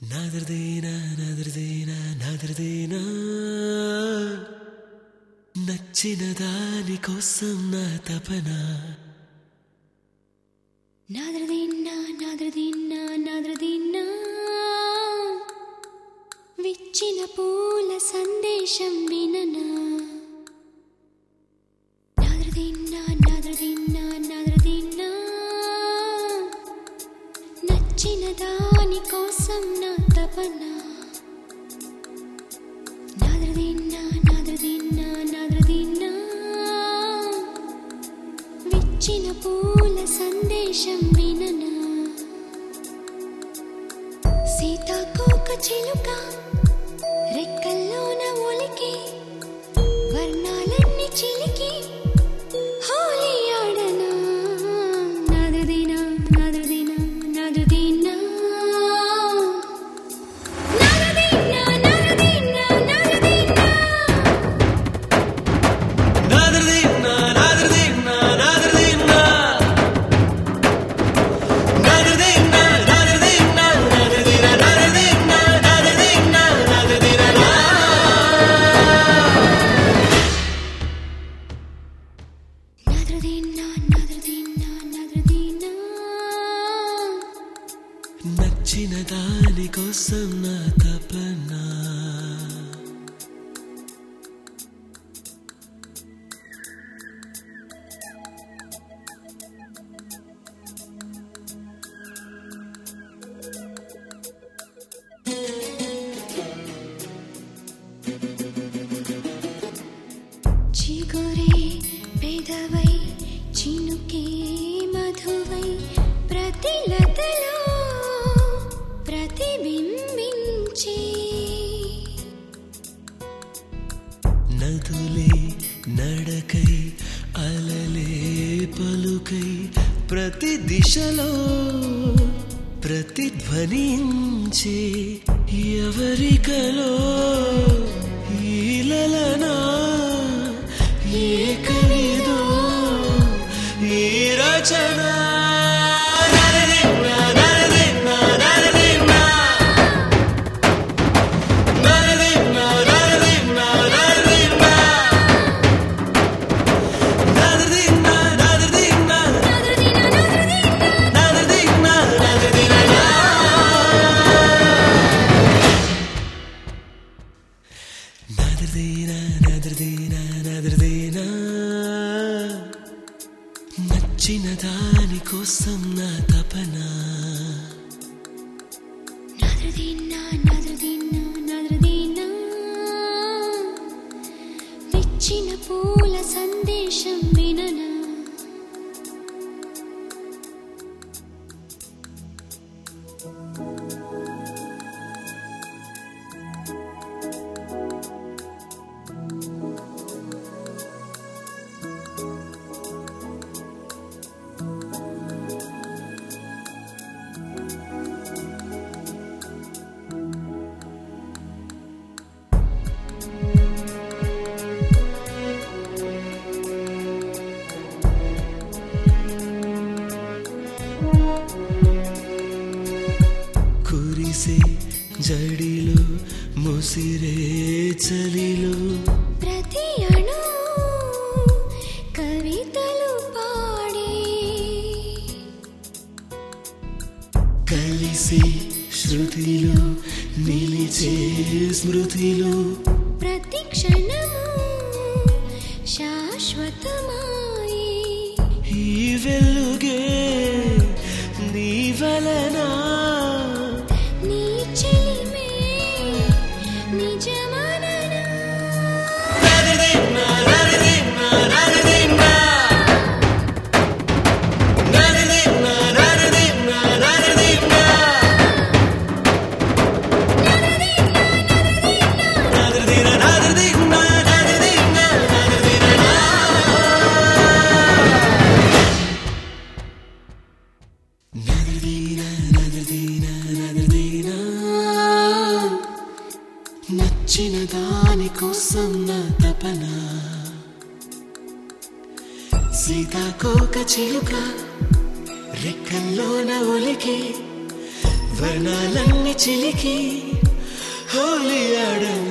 నాదరదేనా నాదరదేనా నాదరదేనా నచ్చిన దాని కోసం నా తపన నాద్రదీన్నా నాద్రదీన్నా నాద్రదీన్నా విచ్చిన పూల సందేశం విననా నాద్రదీన్నా నాద్రదీన్నా నాద్రదీన్నా నచ్చిన దాని కోసం నా తపన నాద్రదీన్నా నాద్రదీన్నా నాద్రదీన్నా విచ్చిన పూల సందేశం విననా సీతాకోక చిలుక రెక్కల్లోన ఒలికి వర్ణాలన్నీ చిలికి హోలీ ఆడనా నాదుదీనా నాదుదీనా నాదుదీనా నాదుదీనా నాదుదీనా నాదుదీనా నాదరదేనా నాదరదేనా నాదరదేనా నాదరదేనా నాదరదేనా నాదరదేనా నాదరదేనా నాదరదేనా నాదరదేనా నాద్రదీన్నా నాద్రదీన్నా నాద్రదీన్నా నచ్చిన దాని కోసం నా తపన చిగురే పెదవై చినుకే మధువై ప్రతిలతలో ప్రతిబింబించే నదులే నడకై అలలే పలుకై ప్రతి దిశలో ప్రతిధ్వనించే ఎవరికలో ఈలలనా ఏ కవిదో ఈ రచన నరదిన్నా, నరదిన్నా, నరదిన్నా. నరదిన్నా, నరదిన్నా, నరదిన్నా. నరదిన్నా, నరదిన్నా, నరదిన్నా, నరదిన్నా. నదరదేనా నదరదేనా నదరదేనా నచ్చిన దాని కోసం నా తపన నాద్రదీన్నా నాద్రదీన్నా నాద్రదీన్నా విచ్చిన పూల సందేశం విననా కురిసే జడిలో ముసిరే చలిలో ప్రతి అణు కవితలు పాడే కలిసి శృతిలో నిలిచే స్మృతిలో ప్రతి క్షణము శాశ్వతమాయే ఈ వెలుగే నీ వలనా నీ చెలిమే నిజమననా నరదిన్నా, నరదిన్నా, నరదిన్నా. నరదిన్నా, నరదిన్నా, నరదిన్నా. నరదిన్నా, నరదిన్నా, నరదిన్నా, నరదిన్నా. నరదిన్నా, నరదిన్నా, నరదిన్నా. నచ్చిన దాని కోసం నా తపన సీతాకోక చిలుక రెక్కల్లోన ఒలికి వర్ణాలన్నీ చిలికి హోలీ ఆడను